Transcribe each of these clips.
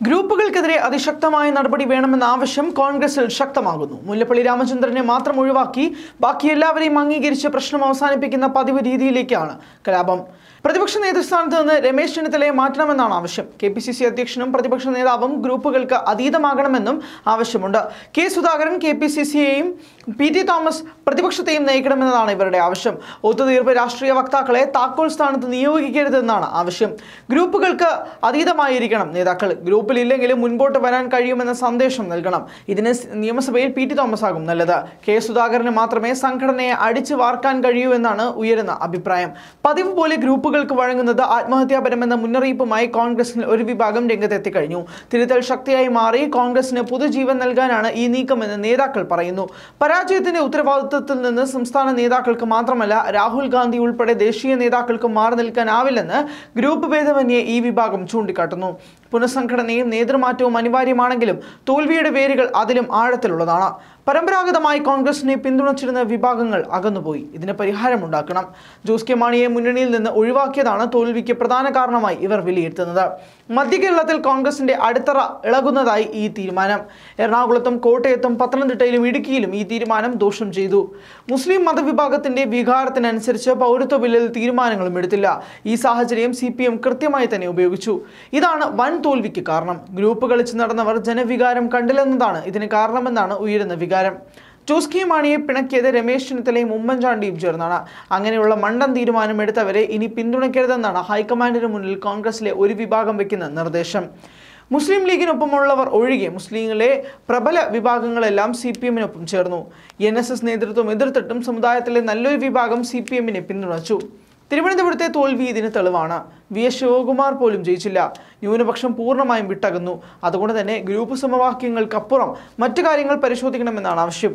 ഗ്രൂപ്പുകൾക്കെതിരെ അതിശക്തമായ നടപടി വേണമെന്ന ആവശ്യം കോൺഗ്രസിൽ ശക്തമാകുന്നു മുല്ലപ്പള്ളി രാമചന്ദ്രനെ മാത്രം ഒഴിവാക്കി ബാക്കി എല്ലാവരെയും അംഗീകരിച്ച് പ്രശ്നം അവസാനിപ്പിക്കുന്ന പതിവ് രീതിയിലേക്കാണ് കലാപം പ്രതിപക്ഷ നേതൃസ്ഥാനത്ത് നിന്ന് രമേശ് ചെന്നിത്തലയെ മാറ്റണമെന്നാണ് ആവശ്യം കെ പി സി സി അധ്യക്ഷനും പ്രതിപക്ഷ നേതാവും ഗ്രൂപ്പുകൾക്ക് അതീതമാകണമെന്നും ആവശ്യമുണ്ട് K Sudhakaran K P C സിയെയും പി ടി തോമസ് പ്രതിപക്ഷത്തെയും നയിക്കണമെന്നതാണ് ഇവരുടെ ആവശ്യം ഒത്തുതീർപ്പ് രാഷ്ട്രീയ വക്താക്കളെ താക്കോൽ സ്ഥാനത്ത് നിയോഗിക്കരുതെന്നാണ് ആവശ്യം ഗ്രൂപ്പുകൾക്ക് അതീതമായിരിക്കണം നേതാക്കൾ ഗ്രൂപ്പിലില്ലെങ്കിലും മുൻപോട്ട് വരാൻ കഴിയുമെന്ന സന്ദേശം നൽകണം ഇതിന് സ് നിയമസഭയിൽ പി ടി തോമസ് ആകും നല്ലത് കെ സുധാകരന് മാത്രമേ സംഘടനയെ അടിച്ചു വാർക്കാൻ കഴിയൂ എന്നാണ് ഉയരുന്ന അഭിപ്രായം പതിവ് പോലെ ഗ്രൂപ്പുകൾക്ക് വഴങ്ങുന്നത് ആത്മഹത്യാപരമെന്ന മുന്നറിയിപ്പുമായി കോൺഗ്രസിൽ ഒരു വിഭാഗം രംഗത്തെത്തിക്കഴിഞ്ഞു തിരുത്തൽ ശക്തിയായി മാറി കോൺഗ്രസിന് പുതുജീവൻ നൽകാനാണ് ഈ നീക്കമെന്ന് നേതാക്കൾ പറയുന്നു പരാജയത്തിന്റെ ഉത്തരവാദിത്വത്തിൽ നിന്ന് സംസ്ഥാന നേതാക്കൾക്ക് മാത്രമല്ല രാഹുൽ ഗാന്ധി ഉൾപ്പെടെ ദേശീയ നേതാക്കൾക്ക് മാറി നിൽക്കാനാവില്ലെന്ന് ഗ്രൂപ്പ് ഭേദമന്യേ ഈ വിഭാഗം ചൂണ്ടിക്കാട്ടുന്നു പുനഃസംഘടനയും നേതൃമാറ്റവും അനിവാര്യമാണെങ്കിലും തോൽവിയുടെ വേരുകൾ അതിലും ആഴത്തിലുള്ളതാണ് പരമ്പരാഗതമായി കോൺഗ്രസിനെ പിന്തുണച്ചിരുന്ന വിഭാഗങ്ങൾ അകന്നുപോയി ഇതിന് പരിഹാരമുണ്ടാക്കണം ജോസ് കെ മാണിയെ മുന്നണിയിൽ നിന്ന് ഒഴിവാക്കിയതാണ് തോൽവിക്ക് പ്രധാന കാരണമായി ഇവർ വിലയിരുത്തുന്നത് മധ്യ കേരളത്തിൽ കോൺഗ്രസിന്റെ അടിത്തറ ഇളകുന്നതായി ഈ തീരുമാനം എറണാകുളത്തും കോട്ടയത്തും പത്തനംതിട്ടയിലും ഇടുക്കിയിലും ഈ തീരുമാനം ദോഷം ചെയ്തു മുസ്ലിം മതവിഭാഗത്തിന്റെ വികാരത്തിനനുസരിച്ച് പൗരത്വ ബില്ലിൽ തീരുമാനങ്ങളും എടുത്തില്ല ഈ സാഹചര്യം സി പി എം കൃത്യമായി തന്നെ ഉപയോഗിച്ചു ഇതാണ് വൻ തോൽവിക്ക് കാരണം ഗ്രൂപ്പ് കളിച്ച് നടന്നവർ ജനവികാരം കണ്ടില്ലെന്നതാണ് ഇതിന് കാരണമെന്നാണ് ഉയരുന്ന വികാരം ജോസ് കെ മാണിയെ പിണക്കിയത് രമേശ് ചെന്നിത്തലയും ഉമ്മൻചാണ്ടിയും ചേർന്നാണ് അങ്ങനെയുള്ള മണ്ടൻ തീരുമാനം എടുത്തവരെ ഇനി പിന്തുണയ്ക്കരുതെന്നാണ് ഹൈക്കമാൻഡിന് മുന്നിൽ കോൺഗ്രസിലെ ഒരു വിഭാഗം വയ്ക്കുന്ന നിർദ്ദേശം മുസ്ലിം ലീഗിനൊപ്പമുള്ളവർ ഒഴികെ മുസ്ലിങ്ങളെ പ്രബല വിഭാഗങ്ങളെല്ലാം സി പി എമ്മിനൊപ്പം ചേർന്നു എൻ എസ് എസ് നേതൃത്വം എതിർത്തിട്ടും സമുദായത്തിലെ നല്ലൊരു വിഭാഗം സി പി എമ്മിനെ പിന്തുണച്ചു തിരുവനന്തപുരത്തെ തോൽവി ഇതിന് തെളിവാണ് വി എസ് ശിവകുമാർ പോലും ജയിച്ചില്ല ന്യൂനപക്ഷം പൂർണ്ണമായും വിട്ടകന്നു അതുകൊണ്ട് തന്നെ ഗ്രൂപ്പ് സമവാക്യങ്ങൾക്കപ്പുറം മറ്റു കാര്യങ്ങൾ പരിശോധിക്കണമെന്നാണ് ആവശ്യം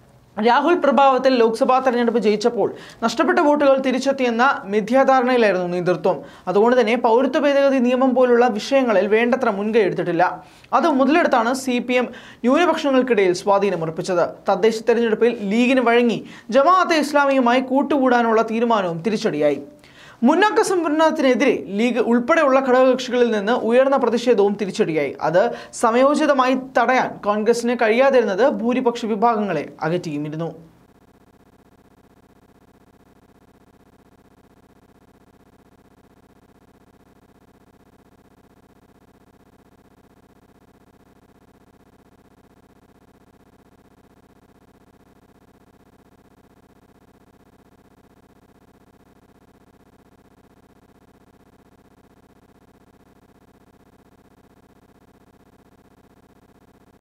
രാഹുൽ പ്രഭാവത്തിൽ ലോക്സഭാ തെരഞ്ഞെടുപ്പ് ജയിച്ചപ്പോൾ നഷ്ടപ്പെട്ട വോട്ടുകൾ തിരിച്ചെത്തിയെന്ന മിഥ്യാധാരണയിലായിരുന്നു നേതൃത്വം അതുകൊണ്ട് തന്നെ പൗരത്വ ഭേദഗതി നിയമം പോലുള്ള വിഷയങ്ങളിൽ വേണ്ടത്ര മുൻകൈ എടുത്തിട്ടില്ല അത് മുതലെടുത്താണ് സി പി എം ന്യൂനപക്ഷങ്ങൾക്കിടയിൽ സ്വാധീനമുറപ്പിച്ചത് തദ്ദേശ തെരഞ്ഞെടുപ്പിൽ ലീഗിന് വഴങ്ങി ജമാഅത്തെ ഇസ്ലാമിയുമായി കൂട്ടുകൂടാനുള്ള തീരുമാനവും തിരിച്ചടിയായി മുന്നാക്ക സംവരണത്തിനെതിരെ ലീഗ് ഉൾപ്പെടെയുള്ള ഘടകകക്ഷികളിൽ നിന്ന് ഉയർന്ന പ്രതിഷേധവും തിരിച്ചടിയായി അത് സമയോചിതമായി തടയാൻ കോൺഗ്രസിന് കഴിയാതിരുന്നത് ഭൂരിപക്ഷ വിഭാഗങ്ങളെ അകറ്റിയുമിരുന്നു